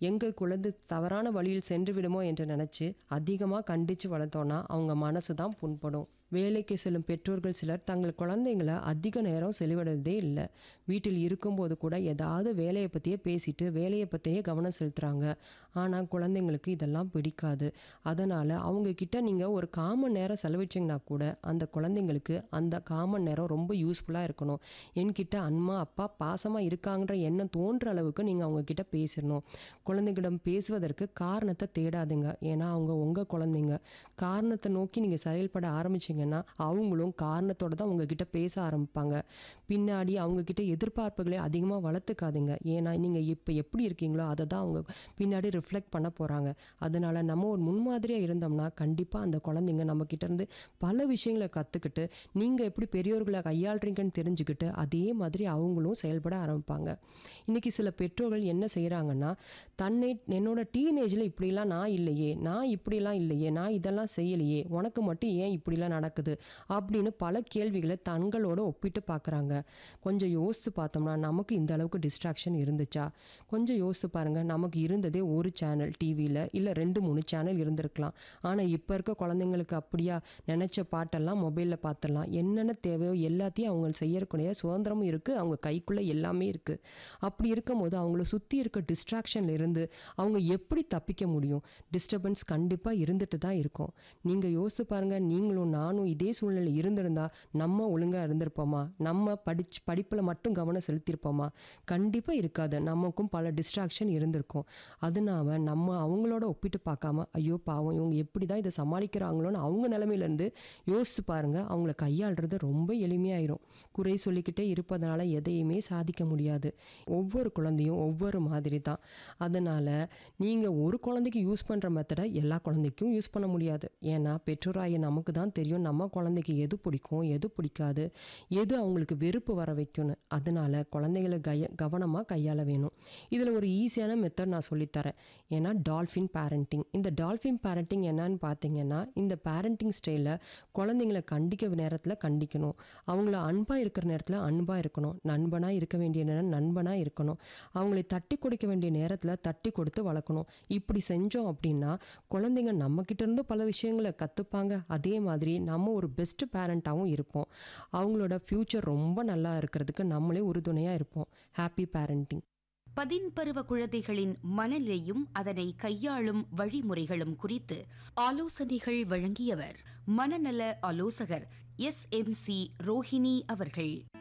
எங்கள் குழந்தை தவறான வழியில் சென்று விடுமோ என்று நினச்சி அதிகமாக கண்டித்து வளர்த்தோன்னா அவங்க மனசு தான் புண்படும் வேலைக்கு செல்லும் பெற்றோர்கள் சிலர் தங்கள் குழந்தைங்களை அதிக நேரம் செலவிடுறதே இல்லை வீட்டில் இருக்கும்போது கூட ஏதாவது வேலையை பற்றியே பேசிட்டு வேலையை பற்றியே கவனம் செலுத்துகிறாங்க ஆனால் குழந்தைங்களுக்கு இதெல்லாம் பிடிக்காது அதனால் அவங்கக்கிட்ட நீங்கள் ஒரு காமன் நேரம் செலவிச்சிங்கன்னா கூட அந்த குழந்தைங்களுக்கு அந்த காமன் நேரம் ரொம்ப யூஸ்ஃபுல்லாக இருக்கணும் என்கிட்ட அம்மா அப்பா பாசமாக இருக்காங்கன்ற எண்ணம் தோன்ற அளவுக்கு நீங்கள் அவங்கக்கிட்ட பேசணும் குழந்தைகளிடம் பேசுவதற்கு காரணத்தை தேடாதீங்க ஏன்னா அவங்க உங்கள் குழந்தைங்க காரணத்தை நோக்கி நீங்கள் செயல்பட ஆரம்பிச்சிங்கன்னா அவங்களும் காரணத்தோட தான் உங்ககிட்ட பேச ஆரம்பிப்பாங்க பின்னாடி அவங்கக்கிட்ட எதிர்பார்ப்புகளை அதிகமாக வளர்த்துக்காதீங்க ஏன்னா நீங்கள் இப்போ எப்படி இருக்கீங்களோ அதை தான் அவங்க பின்னாடி ரிஃப்ளெக்ட் பண்ண போகிறாங்க அதனால் நம்ம ஒரு முன்மாதிரியாக இருந்தோம்னா கண்டிப்பாக அந்த குழந்தைங்க நம்மக்கிட்ட இருந்து பல விஷயங்களை கற்றுக்கிட்டு நீங்கள் எப்படி பெரியோர்களை கையாளுறீங்கன்னு தெரிஞ்சுக்கிட்டு அதே மாதிரி அவங்களும் செயல்பட ஆரம்பிப்பாங்க இன்றைக்கி சில பெற்றோர்கள் என்ன செய்கிறாங்கன்னா தன்னை என்னோட டீனேஜில் இப்படிலாம் நான் இல்லையே நான் இப்படிலாம் இல்லையே நான் இதெல்லாம் செய்யலையே உனக்கு மட்டும் ஏன் இப்படிலாம் நடக்குது அப்படின்னு பல கேள்விகளை தங்களோட ஒப்பிட்டு பார்க்குறாங்க கொஞ்சம் யோசித்து பார்த்தோம்னா நமக்கு இந்த அளவுக்கு டிஸ்ட்ராக்ஷன் இருந்துச்சா கொஞ்சம் யோசித்து பாருங்கள் நமக்கு இருந்ததே ஒரு சேனல் டிவியில் இல்லை ரெண்டு மூணு சேனல் இருந்திருக்கலாம் ஆனால் இப்போ இருக்க குழந்தைங்களுக்கு அப்படியா நினச்ச பாட்டெல்லாம் மொபைலில் பார்த்துடலாம் என்னென்ன தேவையோ எல்லாத்தையும் அவங்க செய்யக்கூடிய சுதந்திரமும் இருக்குது அவங்க கைக்குள்ளே எல்லாமே இருக்குது அப்படி இருக்கும்போது அவங்கள சுற்றி இருக்க டிஸ்ட்ராக்ஷன்ல இருந்து அவங்க எப்படி தப்பிக்க முடியும் டிஸ்டர்பன்ஸ் கண்டிப்பாக இருந்துட்டு தான் இருக்கும் நீங்கள் யோசித்து பாருங்கள் நீங்களும் நானும் இதே சூழ்நிலை இருந்திருந்தா நம்ம ஒழுங்காக இருந்திருப்போமா நம்ம படிச்சு படிப்பில் மட்டும் கவனம் செலுத்தியிருப்போமா கண்டிப்பாக இருக்காது நமக்கும் பல டிஸ்ட்ராக்ஷன் இருந்திருக்கும் அதனால நம்ம அவங்களோட ஒப்பிட்டு பார்க்காம ஐயோ பாவம் இவங்க எப்படி தான் இதை சமாளிக்கிறாங்களோன்னு அவங்க நிலமையிலேருந்து யோசித்து பாருங்கள் அவங்கள கையாளுறது ரொம்ப எளிமையாயிரும் குறை சொல்லிக்கிட்டே இருப்பதனால எதையுமே சாதிக்க முடியாது ஒவ்வொரு குழந்தையும் ஒவ்வொரு மாதிரி தான் அதனால் நீங்கள் ஒரு குழந்தைக்கு யூஸ் பண்ணுற மெத்தடை எல்லா குழந்தைக்கும் யூஸ் பண்ண முடியாது ஏன்னா பெற்றோராய நமக்கு தான் தெரியும் நம்ம குழந்தைக்கு எது பிடிக்கும் எது பிடிக்காது எது அவங்களுக்கு வெறுப்பு வர வைக்கும்னு அதனால் குழந்தைகளை கய கவனமாக கையாள வேணும் இதில் ஒரு ஈஸியான மெத்தட் நான் சொல்லித்தரேன் ஏன்னா டால்ஃபின் பேரண்டிங் இந்த டால்ஃபின் பேரண்டிங் என்னன்னு பார்த்தீங்கன்னா இந்த பேரண்டிங் ஸ்டைலில் குழந்தைங்களை கண்டிக்க நேரத்தில் கண்டிக்கணும் அவங்கள அன்பாக இருக்கிற நேரத்தில் அன்பாக இருக்கணும் நண்பனாக இருக்க வேண்டிய நேரம் நண்பனாக இருக்கணும் அவங்களை தட்டி கொடுக்க வேண்டிய நேரத்தில் தட்டி கொடுத்து வளர்க்கணும் இப்படி செஞ்சோம் அப்படின்னா குழந்தைங்க நம்மக்கிட்ட இருந்து பல விஷயங்களை கற்றுப்பாங்க அதே மாதிரி நம்ம ஒரு பெஸ்ட் பேரண்ட்டாகவும் இருப்போம் அவங்களோட ஃப்யூச்சர் ரொம்ப நல்லா இருக்கிறதுக்கு நம்மளே உறுதுணையாக இருப்போம் ஹாப்பி பேரண்டிங் பதின்பருவ குழந்தைகளின் மனநிலையும் அதனை கையாளும் வழிமுறைகளும் குறித்து ஆலோசனைகள் வழங்கியவர் மனநல ஆலோசகர் எஸ் எம் சி ரோஹிணி அவர்கள்